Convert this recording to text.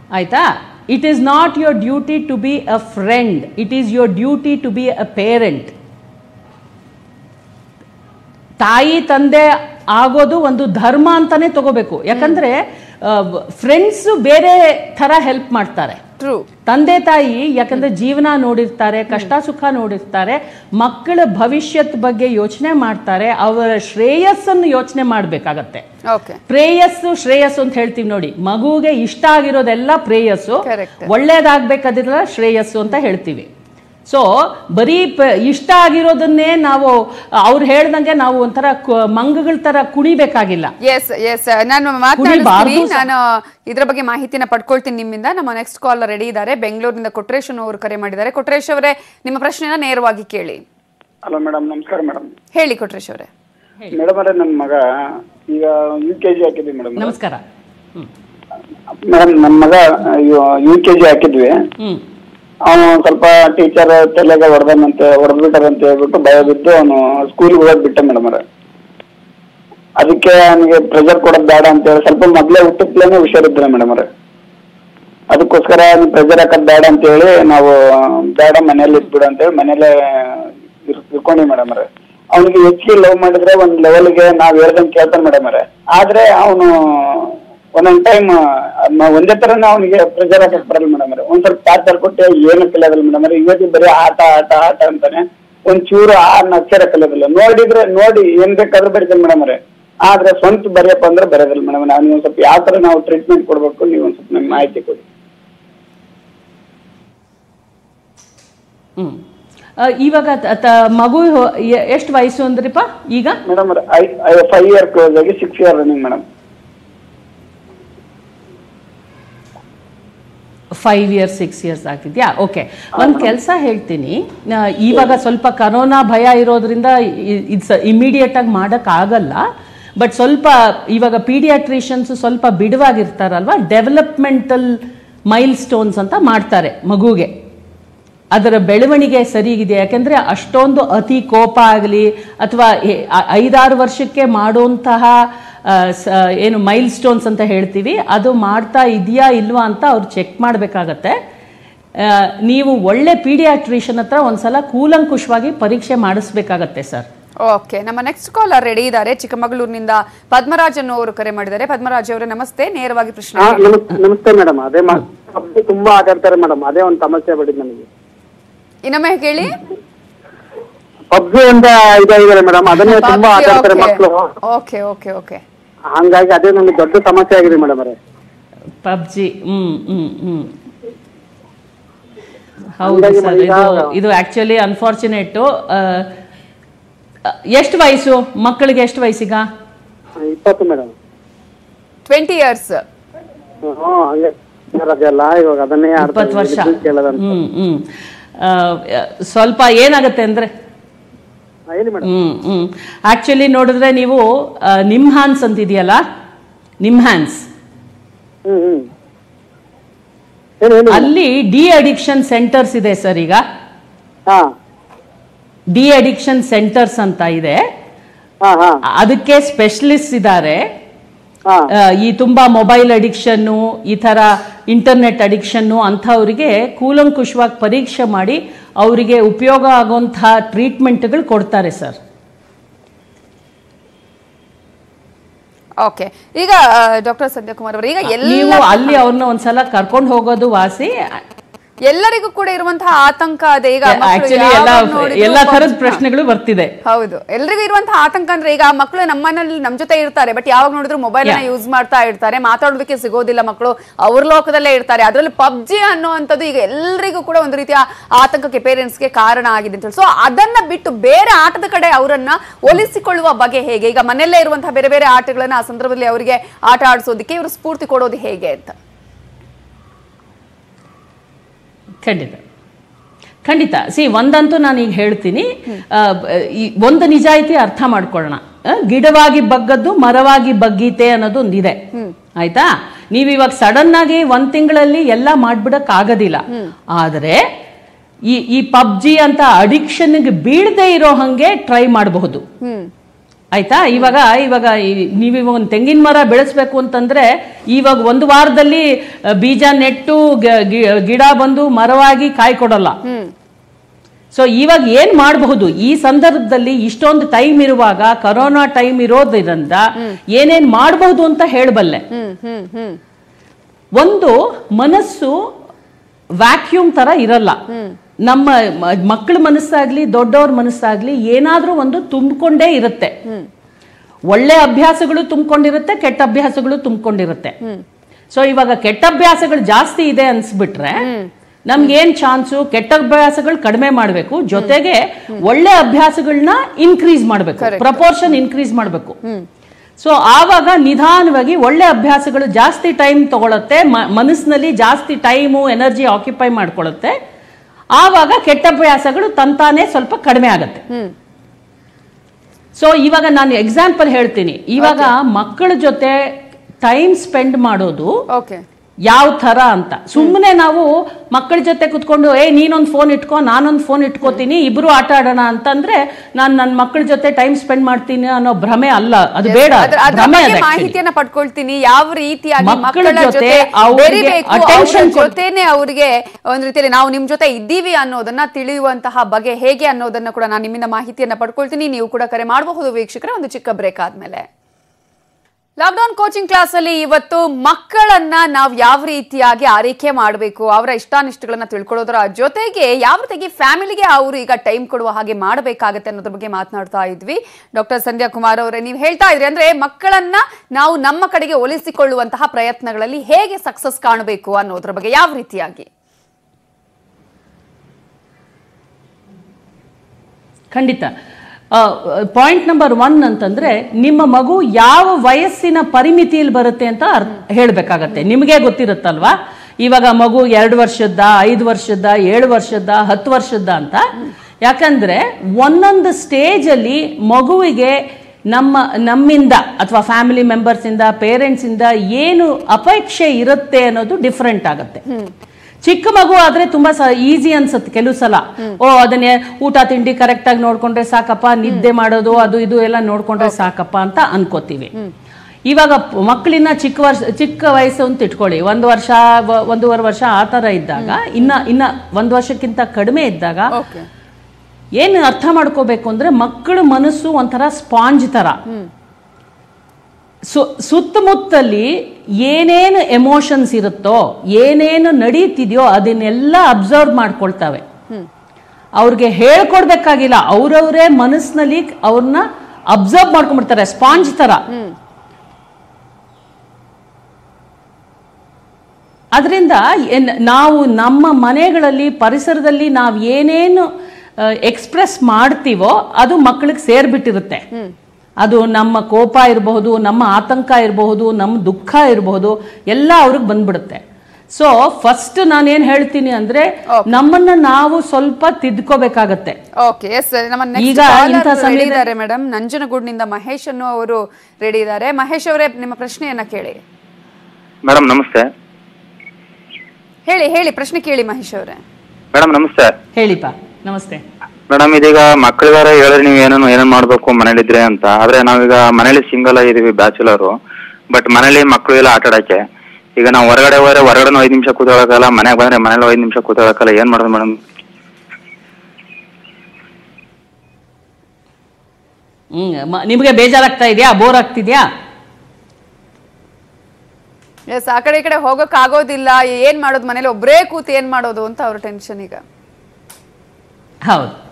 ಆಯ್ತಾ it is not your duty to be a friend it is your duty to be a parent ತಾಯಿ ತಂದೆ ಆಗೋದು ಒಂದು ಧರ್ಮ ಅಂತಾನೆ ತಗೋಬೇಕು ಯಾಕಂದ್ರೆ ಫ್ರೆಂಡ್ಸ್ ಬೇರೆ ಥರ ಹೆಲ್ಪ್ ಮಾಡ್ತಾರೆ ಟ್ರೂ ತಂದೆ ತಾಯಿ ಯಾಕಂದ್ರೆ ಜೀವನ ನೋಡಿರ್ತಾರೆ ಕಷ್ಟ ಸುಖ ನೋಡಿರ್ತಾರೆ ಮಕ್ಕಳ ಭವಿಷ್ಯದ ಬಗ್ಗೆ ಯೋಚನೆ ಮಾಡ್ತಾರೆ ಅವರ ಶ್ರೇಯಸ್ಸನ್ನು ಯೋಚನೆ ಮಾಡಬೇಕಾಗತ್ತೆ ಓಕೆ ಪ್ರೇಯಸ್ಸು ಶ್ರೇಯಸ್ಸು ಅಂತ ಹೇಳ್ತೀವಿ ನೋಡಿ ಮಗುಗೆ ಇಷ್ಟ ಆಗಿರೋದೆಲ್ಲ ಪ್ರೇಯಸ್ಸು Correct. ಒಳ್ಳೇದಾಗ್ಬೇಕಾದಿಲ್ಲ ಶ್ರೇಯಸ್ಸು ಅಂತ ಹೇಳ್ತೀವಿ ಸೊ ಬರೀ ಪ- ಇಷ್ಟ ಆಗಿರೋದನ್ನೇ ನಾವು ಅವ್ರು ಹೇಳ್ದಂಗೆ ನಾವು ಒಂಥರ ಕು- ಮಂಗಗಳ ತರ ಕುಣಿಬೇಕಾಗಿಲ್ಲ ಎಸ್ ಎಸ್ ನಾನು ಮಾತನಾಡಿಸ್ತೀನಿ ಕುಡಿಬಾರ್ದು ಸ- ನಾನು ಇದ್ರ ಬಗ್ಗೆ ಮಾಹಿತಿನ ಪಡ್ಕೊಳ್ತೀನಿ ನಿಮ್ಮಿಂದ ನಮ್ಮ ನೆಕ್ಸ್ಟ್ ಕಾಲ್ ರೆಡಿ ಇದ್ದಾರೆ ಬೆಂಗಳೂರಿನಿಂದ ಕೊಟ್ರೇಶ್ ಅವರು ಕರೆ ಮಾಡಿದ್ದಾರೆ ಕೊಟ್ರೇಶ್ ಅವರೇ ನಿಮ್ಮ ಪ್ರಶ್ನೆನ ನೇರವಾಗಿ ಕೇಳಿ ಹಲೋ ಮೇಡಮ್ ನಮಸ್ಕಾರ ಮೇಡಮ್ ಹೇಳಿ ಕೊಟ್ರೇಶ್ ಅವರೇ ಮೇಡಮ್ ಅವರೇ ನನ್ನ ಮಗ ಈಗ ಯು ಕೆ ಜಿ ಹಾಕಿದ್ವಿ ಮೇಡಮ್ ನಮಸ್ಕಾರ ಹ್ಮ್ ಮೇಡಮ್ ನನ್ನ ಮಗ ಯು ಕೆ ಜಿ ಹಾಕಿದ್ವಿ ಹ್ಮ್ ಅವನು ಸ್ವಲ್ಪ ಟೀಚರ್ ತಲೆಗೆ ಹೊಡೆದನಂತೆ ಹೊಡೆದ್ಬಿಟ್ಟಾರಂತ ಹೇಳ್ಬಿಟ್ಟು ಭಯ ಬಿದ್ದು ಅವನು ಸ್ಕೂಲಿಗೆ ಹೋಗೋದ್ ಬಿಟ್ಟ ಮೇಡಮ್ ಅವರೇ ಅದಕ್ಕೆ ಅವನಿಗೆ ಪ್ರೆಷರ್ ಕೊಡೋದು ಬೇಡ ಅಂತ ಹೇಳಿ ಸ್ವಲ್ಪ ಮೊದಲೇ ಹುಟ್ಟುತ್ತಲೇ ಹುಷಾರಿದ್ರೆ ಮೇಡಮ್ ಅವರೇ ಅದಕ್ಕೋಸ್ಕರ ಪ್ರೆಷರ್ ಹಾಕೋದ್ ಬೇಡ ಅಂತ ಹೇಳಿ ನಾವು ಬೇಡ ಮನೇಲಿ ಇದ್ಬಿಡು ಅಂತ ಹೇಳಿ ಮನೇಲೆ ಇರ್- ಇರ್ಕೊಂಡಿ ಮೇಡಮ್ ಅವರೇ ಅವನಿಗೆ ಹೆಚ್ಚಿಗೆ ಲವ್ ಮಾಡಿದ್ರೆ ಒಂದ್ ಲೆವೆಲ್ಗೆ ನಾವ್ ಹೇಳ್ದಂಗೆ ಕೇಳ್ತಾನೆ ಮೇಡಮ್ ಅವರೇ ಆದ್ರೆ ಅವನು ಒಂದೊಂದ್ ಟೈಮ್ ಒಂದೇ ತರನ ಅವನಿಗೆ ಪ್ರೆಷರ್ ಹಾಕಕ್ ಬರಲ್ಲ ಮೇಡಮ್ ಅವರೇ ಒಂದ್ ಸ್ವಲ್ಪ ಟಾರ್ಚರ್ ಕೊಟ್ಟು ಏನು ಕಲಿಯೋದಿಲ್ಲ ಮೇಡಮ್ ಅವರೇ ಇವತ್ತಿಗೆ ಬರೀ ಆಟ ಆಟ ಆಟ ಅಂತಾನೆ ಒಂದ್ ಚೂರು ಆ ಅಕ್ಷರ ಕಲಿಯೋದಿಲ್ಲ ನೋಡಿದ್ರೆ ನೋಡಿ ಏನ್ ಬೇಕಾದ್ರೂ ಬರೀತಾನೆ ಮೇಡಮ್ ಅವರೇ ಆದ್ರೆ ಸ್ವಂತ ಬರೆಯಪ್ಪ ಅಂದ್ರೆ ಬರೋದಿಲ್ಲ ಮೇಡಮ್ ನಾನು ಒಂದ್ ಸ್ವಲ್ಪ ಯಾವ ತರ ನಾವು ಟ್ರೀಟ್ಮೆಂಟ್ ಕೊಡ್ಬೇಕು ನೀವು ಒಂದ್ ಸ್ವಲ್ಪ ನಮ್ಗೆ ಮಾಹಿತಿ ಕೊಡಿ ಹ್ಮ್ ಆ, ಇವಾಗ ತ- ತ- ಮಗು ಎಷ್ಟು ವಯಸ್ಸು ಅಂದ್ರಿಪ್ಪ ಈಗ ಮೇಡಮ್ ಫೈವ್ ಇಯರ್ ಕ್ಲೋಸ್ ಆಗಿ six year running madam five years six years ಆಗ್ತಿದ್ಯಾ ಓಕೆ ಒಂದು ಕೆಲಸ ಹೇಳ್ತೀನಿ ಆ, ಇವಾಗ ಸ್ವಲ್ಪ ಕರೋನಾ ಭಯ ಇರೋದ್ರಿಂದ ಇಟ್ಸ್ ಇಮಿಡಿಯೇಟ್ ಆಗಿ ಮಾಡೋಕ್ಕಾಗಲ್ಲ ಬಟ್ ಸ್ವಲ್ಪ ಇವಾಗ ಪೀಡಿಯಾಟ್ರಿಷನ್ಸ್ ಸ್ವಲ್ಪ ಬಿಡುವಾಗಿರ್ತಾರಲ್ವ ಡೆವಲಪ್ಮೆಂಟಲ್ ಮೈಲ್ ಸ್ಟೋನ್ಸ್ ಅಂತ ಮಾಡ್ತಾರೆ ಮಗುಗೆ ಅದರ ಬೆಳವಣಿಗೆ ಸರಿಗಿದೆ ಯಾಕೆಂದ್ರೆ ಅಷ್ಟೊಂದು ಅತಿ ಕೋಪ ಆಗಲಿ ಅಥವಾ ಐದಾರು ವರ್ಷಕ್ಕೆ ಮಾಡುವಂತಹ ಆ, ಸ- ಏನು ಮೈಲ್ ಸ್ಟೋನ್ಸ್ ಅಂತ ಹೇಳ್ತೀವಿ ಅದು ಮಾಡ್ತಾ ಇದೆಯಾ ಇಲ್ವಾ ಅಂತ ಅವ್ರು ಚೆಕ್ ಮಾಡಬೇಕಾಗತ್ತೆ ನೀವು ಒಳ್ಳೆ ಪೀಡಿಯಾಟ್ರಿಷನ್ ಹತ್ರ ಒಂದ್ಸಲ ಕೂಲಂಕುಷವಾಗಿ ಪರೀಕ್ಷೆ ಮಾಡಿಸ್ಬೇಕಾಗತ್ತೆ ಸರ್ ಓಕೆ ನಮ್ಮ ನೆಕ್ಸ್ಟ್ ಕಾಲರ್ ರೆಡಿ ಇದ್ದಾರೆ ಚಿಕ್ಕಮಗಳೂರಿನಿಂದ ಪದ್ಮರಾಜ್ ಅನ್ನೋರು ಕರೆ ಮಾಡಿದ್ದಾರೆ ಪದ್ಮರಾಜ್ ಅವರೇ ನಮಸ್ತೆ ನೇರವಾಗಿ ಪ್ರಶ್ನೆ ಹಾ ಕೇಳಿ. ನಮಸ್- ನಮಸ್ತೆ ಮೇಡಮ್ ಅದೇ ಮಾ- ಪಬ್ಜಿ ತುಂಬಾ ಆಟ ಆಡ್ತಾರೆ ಮೇಡಮ್ ಅದೇ ಒಂದು ಸಮಸ್ಯೆ ಬಿಟ್ಟಿದ್ ನನಗೆ ಇನ್ನೊಮ್ಮೆ ಕೇಳಿ ಪಬ್ಜಿ ಅಂತ ಇದಾಗಿದ್ದಾರೆ ಮೇಡಮ್ ಅದನ್ನೇ ತುಂಬಾ ಆಟ ಆಡ್ತಾರೆ ಮಕ್ಕಳು ಓಕೆ ಓಕೆ ಓಕೆ ಹಂಗಾಗಿ ಅದೇ ನಮ್ಗೆ ದೊಡ್ಡ ಸಮಸ್ಯೆ ಆಗಿದೆ ಮೇಡಮ್ ಅವರೇ ಪಬ್ಜಿ ಹ್ಮ್ ಹ್ಮ್ ಹ್ಮ್ ಹೌದು ಹಂಗಾಗಿ ಸರ್ ಈಗ- ಇದು ಇದು ಆಕ್ಚುಲಿ ಅನ್ಫಾರ್ಚುನೇಟು ಎಷ್ಟು ವಯಸ್ಸು ಮಕ್ಕಳಿಗೆ ಎಷ್ಟು ವಯಸ್ಸೀಗ ಇಪ್ಪತ್ತು ಮೇಡಮ್ ಟ್ವೆಂಟಿ ಇಯರ್ಸ್ ಹ್ಮ್ ಹಂಗೆ ಅದೆಲ್ಲ ಇವಾಗ ಅದನ್ನೇ ಇಪ್ಪತ್ತು ಆಡ್ತಾರೆ ವರ್ಷ ಇದು ಕೇಳೋದಂತ ಹ್ಮ್ ಹ್ಮ್ ಆ, ಸ್ವಲ್ಪ ಏನಾಗುತ್ತೆ ಅಂದ್ರೆ ಹಾ, ಹೇಳಿ ಮೇಡಮ್ ಹ್ಮ್ ಹ್ಮ್ ಆಕ್ಚುಲಿ ನೋಡಿದ್ರೆ ನೀವು ಆ, ನಿಮ್ಹಾನ್ಸ್ ಅಂತ ಇದೆಯಲ್ಲ ನಿಮ್ಹಾನ್ಸ್ ಹ್ಮ್ ಹ್ಮ್ ಹೇಳಿ ಹೇಳಿ ಅಲ್ಲಿ ಡಿ ಅಡಿಕ್ಷನ್ ಸೆಂಟರ್ಸ್ ಇದೆ ಸರ್ ಈಗ ಹಾ ಡಿ ಅಡಿಕ್ಷನ್ ಸೆಂಟರ್ಸ್ ಅಂತ ಇದೆ ಹಾ ಹಾ ಅದಕ್ಕೆ ಸ್ಪೆಷಲಿಸ್ಟ್ ಇದ್ದಾರೆ ಹಾ ಆ, ಈ ತುಂಬಾ ಮೊಬೈಲ್ ಅಡಿಕ್ಷನ್ನು ಈ ಥರ ಇಂಟರ್ನೆಟ್ ಅಡಿಕ್ಷನ್ನು ಅಂಥವರಿಗೆ ಕೂಲಂಕುಷವಾಗಿ ಪರೀಕ್ಷೆ ಮಾಡಿ ಅವರಿಗೆ ಉಪಯೋಗ ಆಗುವಂತಹ ಟ್ರೀಟ್ಮೆಂಟ್ಗಳು ಕೊಡ್ತಾರೆ ಸರ್ ಓಕೆ ಈಗ ಡಾಕ್ಟರ್ ಸಂಧ್ಯಾಕುಮಾರ್ ಅವರು ಈಗ ಎಲ್ಲ ನೀವು ಅಲ್ಲಿ ಅವ್ರನ್ನ ಒಂದ್ಸಲ ಕರ್ಕೊಂಡು ಹೋಗೋದು ವಾಸಿ ಎಲ್ಲರಿಗೂ ಕೂಡ ಇರುವಂತಹ ಆತಂಕ ಅದೇ ಈಗ ಮಕ್ಳು ಆಕ್ಚುಲಿ ಎಲ್ಲ ಯಾವಾಗ ನೋಡಿದ್ರು ಎಲ್ಲ ಥರದ PUBG ಪ್ರಶ್ನೆಗಳು ಬರ್ತಿದೆ ಹೌದು ಎಲ್ರಿಗೂ ಇರುವಂತಹ ಆತಂಕ ಅಂದ್ರೆ ಈಗ ಮಕ್ಕಳು ನಮ್ಮನಲ್ಲಿ ನಮ್ ಜೊತೆ ಇರ್ತಾರೆ ಬಟ್ ಯಾವಾಗ ನೋಡಿದ್ರು ಮೊಬೈಲ್ ಅನ್ನ Yeah. ಯೂಸ್ ಮಾಡ್ತಾ ಇರ್ತಾರೆ ಮಾತಾಡೋದಕ್ಕೆ ಸಿಗೋದಿಲ್ಲ ಮಕ್ಕಳು ಅವ್ರ ಲೋಕದಲ್ಲೇ ಇರ್ತಾರೆ ಅದರಲ್ಲಿ ಪಬ್ಜಿ ಅನ್ನುವಂಥದ್ದು ಈಗ ಎಲ್ರಿಗೂ ಕೂಡ ಒಂದು ರೀತಿಯ ಆತಂಕಕ್ಕೆ ಪೇರೆಂಟ್ಸ್ಗೆ ಕಾರಣ ಆಗಿದೆ ಅಂತ ಹೇಳಿ ಸೊ ಅದನ್ನ ಬಿಟ್ಟು ಬೇರೆ ಆಟದ ಕಡೆ ಅವರನ್ನ ಒಲಿಸಿಕೊಳ್ಳುವ ಬಗೆ ಹೇಗೆ ಈಗ ಮನೆಯಲ್ಲೇ ಇರುವಂತಹ ಬೇರೆ ಬೇರೆ ಆಟಗಳನ್ನ ಆ ಸಂದರ್ಭದಲ್ಲಿ ಅವರಿಗೆ ಆಟ ಆಡಿಸೋದಕ್ಕೆ ಇವರು ಸ್ಫೂರ್ತಿ ಕೊಡೋದು ಹೇಗೆ ಅಂತ ಖಂಡಿತ ಖಂಡಿತ ಸಿ ಒಂದಂತೂ ನಾನು ಈಗ ಹೇಳ್ತೀನಿ ಆ, ಬ- ಈ ಒಂದು ನಿಜಾಯಿತಿ ಅರ್ಥ ಮಾಡ್ಕೊಳ್ಳೋಣ ಆ, ಗಿಡವಾಗಿ ಬಗ್ಗದ್ದು ಮರವಾಗಿ ಬಗ್ಗೀತೆ ಅನ್ನೋದು ಒಂದಿದೆ ಆಯ್ತಾ ನೀವು ಇವಾಗ ಸಡನ್ ಆಗಿ ಒಂದ್ ತಿಂಗಳಲ್ಲಿ ಎಲ್ಲ ಮಾಡ್ಬಿಡಕ್ ಆಗೋದಿಲ್ಲ ಆದ್ರೆ ಈ ಈ ಪಬ್ಜಿ ಅಂತ ಅಡಿಕ್ಷನ್ಗೆ ಬೀಳದೆ ಇರೋ ಹಂಗೆ ಟ್ರೈ ಮಾಡಬಹುದು ಹ್ಮ್ ಆಯ್ತಾ ಇವಾಗ ಇವಾಗ ಈ- ನೀವು ಇವಾಗ ಒಂದು ತೆಂಗಿನ ಮರ ಬೆಳೆಸ್ಬೇಕು ಅಂತಂದ್ರೆ ಇವಾಗ ಒಂದು ವಾರದಲ್ಲಿ ಆ, ಬೀಜ ನೆಟ್ಟು ಗ- ಗಿ- ಗಿಡ ಬಂದು ಮರವಾಗಿ ಕಾಯಿ ಕೊಡಲ್ಲ ಸೊ ಇವಾಗ ಏನ್ ಮಾಡಬಹುದು ಈ ಸಂದರ್ಭದಲ್ಲಿ ಇಷ್ಟೊಂದು ಟೈಮ್ ಇರುವಾಗ ಕರೋನಾ ಟೈಮ್ ಇರೋದ್ರಿಂದ ಏನೇನ್ ಮಾಡಬಹುದು ಅಂತ ಹೇಳಬಲ್ಲೆ ಹ್ಮ್ ಹ್ಮ್ ಹ್ಮ್ ಒಂದು ಮನಸ್ಸು ವ್ಯಾಕ್ಯೂಮ್ ತರ ಇರಲ್ಲ ನಮ್ಮ ಮ- ಮಕ್ಕಳ ಮನಸ್ಸಾಗ್ಲಿ ದೊಡ್ಡವ್ರ ಮನಸ್ಸಾಗ್ಲಿ ಏನಾದ್ರೂ ಒಂದು ತುಂಬಿಕೊಂಡೇ ಇರುತ್ತೆ ಒಳ್ಳೆ ಅಭ್ಯಾಸಗಳು ತುಂಬಿಕೊಂಡಿರುತ್ತೆ ಕೆಟ್ಟ ಅಭ್ಯಾಸಗಳು ತುಂಬಿಕೊಂಡಿರುತ್ತೆ ಸೊ ಇವಾಗ ಕೆಟ್ಟ ಅಭ್ಯಾಸಗಳು ಜಾಸ್ತಿ ಇದೆ ಅನ್ಸ್ಬಿಟ್ರೆ ನಮ್ಗೆ ಏನ್ ಚಾನ್ಸು ಕೆಟ್ಟ ಅಭ್ಯಾಸಗಳು ಕಡಿಮೆ ಮಾಡಬೇಕು ಜೊತೆಗೆ ಒಳ್ಳೆ ಅಭ್ಯಾಸಗಳನ್ನ ಇನ್ಕ್ರೀಸ್ ಮಾಡಬೇಕು ಪ್ರಪೋರ್ಷನ್ ಇನ್ಕ್ರೀಸ್ ಮಾಡಬೇಕು ಸೊ ಆವಾಗ ನಿಧಾನವಾಗಿ ಒಳ್ಳೆ ಅಭ್ಯಾಸಗಳು ಜಾಸ್ತಿ ಟೈಮ್ ತಗೊಳುತ್ತೆ ಮ- ಮನಸ್ಸಿನಲ್ಲಿ ಜಾಸ್ತಿ ಟೈಮು ಎನರ್ಜಿ ಆಕ್ಯುಪೈ ಮಾಡ್ಕೊಳ್ಳುತ್ತೆ ಆವಾಗ ಕೆಟ್ಟ ಅಭ್ಯಾಸಗಳು ತಂತಾನೆ ಸ್ವಲ್ಪ ಕಡಿಮೆ ಆಗುತ್ತೆ ಸೊ ಇವಾಗ ನಾನು ಎಕ್ಸಾಂಪಲ್ ಹೇಳ್ತೀನಿ ಇವಾಗ ಮಕ್ಕಳ ಜೊತೆ ಟೈಮ್ ಸ್ಪೆಂಡ್ ಮಾಡೋದು ಓಕೆ ಯಾವ ತರ ಅಂತ ಸುಮ್ಮನೆ ನಾವು ಮಕ್ಕಳ ಜೊತೆ ಕುತ್ಕೊಂಡು ಏ ನೀನೊಂದು ಫೋನ್ ಇಟ್ಕೋ ನಾನೊಂದು ಫೋನ್ ಇಟ್ಕೋತೀನಿ ಇಬ್ರು ಆಟ ಆಡೋಣ ಅಂತಂದ್ರೆ ನಾನು ನನ್ನ ಮಕ್ಕಳ ಜೊತೆ ಟೈಮ್ ಸ್ಪೆಂಡ್ ಮಾಡ್ತೀನಿ ಅನ್ನೋ ಭ್ರಮೆ ಅಲ್ಲ ಅದು ಬೇಡ ಅದ್ರ ಅದ್ರ ಭ್ರಮೆ ಬಗ್ಗೆ ಅದು actually. ಮಾಹಿತಿಯನ್ನ ಪಡ್ಕೊಳ್ತೀನಿ ಯಾವ ರೀತಿಯಾಗಿ ಮಕ್ಕಳ ಮಕ್ಕಳ ಜೊತೆ ಜೊತೆ ಅವ್ರಿಗೆ ಬೆರಿಬೇಕು attention ಅವ್ರ ಕೊಡ್- ಜೊತೆನೆ ಅವ್ರಿಗೆ ಒಂದ್ ರೀತಿಯಲ್ಲಿ ನಾವು ನಿಮ್ ಜೊತೆ ಇದ್ದೀವಿ ಅನ್ನೋದನ್ನ ತಿಳಿಯುವಂತಹ ಬಗೆ ಹೇಗೆ ಅನ್ನೋದನ್ನ ಕೂಡ ನಾನು ನಿಮ್ಮಿಂದ ಮಾಹಿತಿಯನ್ನ ಪಡ್ಕೊಳ್ತೀನಿ ನೀವು ಕೂಡ ಕರೆ ಮಾಡಬಹುದು ವೀಕ್ಷಕರೇ ಒಂದು ಚಿಕ್ಕ ಬ್ರೇಕ್ ಆದ್ಮೇಲೆ ಲಾಕ್ಡೌನ್ ಕೋಚಿಂಗ್ ಕ್ಲಾಸ್ ಅಲ್ಲಿ ಇವತ್ತು ಮಕ್ಕಳನ್ನ ನಾವು ಯಾವ ರೀತಿಯಾಗಿ ಆರೈಕೆ ಮಾಡಬೇಕು ಅವರ ಇಷ್ಟಾನಿಷ್ಟಗಳನ್ನ ತಿಳ್ಕೊಳ್ಳೋದರ ಜೊತೆಗೆ ಯಾವ ರೀತಿಯಾಗಿ ಫ್ಯಾಮಿಲಿಗೆ ಅವರು ಈಗ ಟೈಮ್ ಕೊಡುವ ಹಾಗೆ ಮಾಡಬೇಕಾಗತ್ತೆ ಅನ್ನೋದ್ರ ಬಗ್ಗೆ ಮಾತನಾಡ್ತಾ ಇದ್ವಿ ಡಾಕ್ಟರ್ ಸಂಧ್ಯಾ ಕುಮಾರ್ ಅವರೇ ನೀವು ಹೇಳ್ತಾ ಇದ್ರಿ ಅಂದ್ರೆ ಮಕ್ಕಳನ್ನ ನಾವು ನಮ್ಮ ಕಡೆಗೆ ಒಲಿಸಿಕೊಳ್ಳುವಂತಹ ಪ್ರಯತ್ನಗಳಲ್ಲಿ ಹೇಗೆ ಸಕ್ಸಸ್ ಕಾಣಬೇಕು ಅನ್ನೋದ್ರ ಬಗ್ಗೆ ಯಾವ ರೀತಿಯಾಗಿ ಖಂಡಿತ ಪಾಯಿಂಟ್ ನಂಬರ್ ಒನ್ ಅಂತಂದ್ರೆ ನಿಮ್ಮ ಮಗು ಯಾವ ವಯಸ್ಸಿನ ಪರಿಮಿತಿಯಲ್ಲಿ ಬರುತ್ತೆ ಅಂತ ಅರ್ಥ ಹೇಳ್ಬೇಕಾಗತ್ತೆ ನಿಮಗೆ ಗೊತ್ತಿರುತ್ತಲ್ವಾ ಇವಾಗ ಮಗು ಎರಡು ವರ್ಷದ ಐದು ವರ್ಷದ ಏಳು ವರ್ಷದ ಹತ್ತು ವರ್ಷದ ಅಂತ ಯಾಕಂದ್ರೆ ಒಂದೊಂದು ಸ್ಟೇಜ್ ಅಲ್ಲಿ ಮಗುವಿಗೆ ನಮ್ಮ ನಮ್ಮಿಂದ ಅಥವಾ ಫ್ಯಾಮಿಲಿ ಮೆಂಬರ್ಸ್ ಇಂದ ಪೇರೆಂಟ್ಸ್ ಇಂದ ಏನು ಅಪೇಕ್ಷೆ ಇರುತ್ತೆ ಅನ್ನೋದು ಡಿಫ್ರೆಂಟ್ ಆಗುತ್ತೆ ಚಿಕ್ಕ ಮಗು ಆದ್ರೆ ತುಂಬಾ ಈಸಿ ಅನ್ಸುತ್ತೆ ಕೆಲವು ಸಲ ಓ ಅದನ್ನೇ ಊಟ ತಿಂಡಿ ಕರೆಕ್ಟ್ ಆಗಿ ನೋಡ್ಕೊಂಡ್ರೆ ಸಾಕಪ್ಪ ನಿದ್ದೆ ಮಾಡೋದು ಅದು ಇದು ಎಲ್ಲ ನೋಡ್ಕೊಂಡ್ರೆ ಸಾಕಪ್ಪ ಅಂತ ಅನ್ಕೋತೀವಿ ಇವಾಗ ಪ್- ಮಕ್ಕಳಿನ್ನ ಚಿಕ್ಕ ವರ್ಷ ಚಿಕ್ಕ ವಯಸ್ಸು ಅಂತ ಇಟ್ಕೊಳ್ಳಿ ಒಂದು ವರ್ಷ ವ- ಒಂದೂವರೆ ವರ್ಷ ಆ ಥರ ಇದ್ದಾಗ ಇನ್ನ ಇನ್ನ ಒಂದು ವರ್ಷಕ್ಕಿಂತ ಕಡಿಮೆ ಇದ್ದಾಗ ಓಕೆ ಏನು ಅರ್ಥ ಮಾಡ್ಕೋಬೇಕು ಅಂದ್ರೆ ಮಕ್ಕಳ ಮನಸ್ಸು ಒಂಥರ ಸ್ಪಾಂಜ್ ತರ ಸು ಸುತ್ತಮುತ್ತಲಿ ಏನೇನು ಎಮೋಷನ್ಸ್ ಇರುತ್ತೋ ಏನೇನು ನಡೀತಿದೆಯೋ ಅದನ್ನೆಲ್ಲ ಅಬ್ಸರ್ವ್ ಮಾಡ್ಕೊಳ್ತವೆ ಅವ್ರಿಗೆ ಹೇಳ್ಕೊಡ್ಬೇಕಾಗಿಲ್ಲ ಅವ್ರವ್ರೇ ಮನಸ್ಸಿನಲ್ಲಿ ಅವ್ರನ್ನ ಅಬ್ಸರ್ವ್ ಮಾಡ್ಕೊಂಡ್ಬಿಡ್ತಾರೆ ಸ್ಪಾಂಜ್ ತರ ಅದರಿಂದ ನಾವು ನಮ್ಮ ಮನೆಗಳಲ್ಲಿ ಪರಿಸರದಲ್ಲಿ ನಾವು ಏನೇನು ಎಕ್ಸ್ಪ್ರೆಸ್ ಮಾಡ್ತೀವೋ ಅದು ಮಕ್ಕಳಿಗೆ ಸೇರ್ಬಿಟ್ಟಿರುತ್ತೆ ಅದು ನಮ್ಮ ಕೋಪ ಇರಬಹುದು ನಮ್ಮ ಆತಂಕ ಇರಬಹುದು ನಮ್ಮ ದುಃಖ ಇರಬಹುದು ಎಲ್ಲ ಅವ್ರಿಗೆ ಬಂದ್ಬಿಡುತ್ತೆ ಸೊ ಫಸ್ಟ್ ನಾನೇನ್ ಹೇಳ್ತೀನಿ ಅಂದ್ರೆ ನಮ್ಮನ್ನ ನಾವು ಸ್ವಲ್ಪ ತಿದ್ಕೋಬೇಕಾಗತ್ತೆ ಓಕೆ ಎಸ್ ನಮ್ಮ ಈಗ ಇಂಥ ರೆಡಿ ಸಮಯದಲ್ಲಿ- ಇದ್ದಾರೆ ಮೇಡಮ್ ನಂಜನಗೂಡ್ನಿಂದ ಮಹೇಶ್ ಅನ್ನೋ ಅವರು ರೆಡಿ ಇದ್ದಾರೆ ಮಹೇಶ್ ಅವರೇ ನಿಮ್ಮ ಪ್ರಶ್ನೆಯನ್ನ ಕೇಳಿ ಮೇಡಮ್ ನಮಸ್ತೆ ಹೇಳಿ ಹೇಳಿ ಪ್ರಶ್ನೆ ಕೇಳಿ ಮಹೇಶ್ ಅವರೇ ಮೇಡಮ್ ನಮಸ್ತೆ ಹೇಳಿಪ್ಪ ನಮಸ್ತೆ ಮೇಡಮ್ ಇದೀಗ ಮಕ್ಕಳಿಗಾರ ಹೇಳಿದ್ರೆ ನೀವು ಏನೇನು ಏನೇನು ಮಾಡ್ಬೇಕು ಮನೇಲಿದ್ರೆ ಅಂತ ಆದ್ರೆ ನಾವೀಗ ಮನೇಲಿ ಸಿಂಗಲ್ ಆಗಿದೀವಿ ಬ್ಯಾಚುಲರು ಬಟ್ ಮನೇಲಿ ಮಕ್ಕಳು ಎಲ್ಲ ಆಟ ಆಡಕ್ಕೆ ಈಗ ನಾವು ಹೊರಗಡೆ ಹೋದ್ರೆ ಹೊರಗಡೆ ಐದು ನಿಮಿಷ ಕೂತ್ಕೊಳ್ಳೋಕ್ಕಲ್ಲ ಮನೆಗೆ ಬಂದ್ರೆ ಮನೇಲಿ ಐದು ನಿಮಿಷ ಕೂತ್ಕೊಳ್ಳೋಕ್ಕಲ್ಲ ಏನ್ ಮಾಡೋದು ಮೇಡಮ್ ಹ್ಮ್ ಮ- ನಿಮ್ಗೆ ಬೇಜಾರಾಗ್ತಾ ಇದೆಯಾ ಬೋರ್ ಆಗ್ತಿದ್ಯಾ ಎಸ್ ಆ ಕಡೆ ಈ ಕಡೆ ಹೋಗಕ್ ಆಗೋದಿಲ್ಲ ಏನ್ ಮಾಡೋದು ಮನೇಲಿ ಒಬ್ಬರೇ ಕೂತ್ ಏನ್ ಮಾಡೋದು ಅಂತ ಅವ್ರ ಟೆನ್ಷನ್ ಈಗ ಹೌದು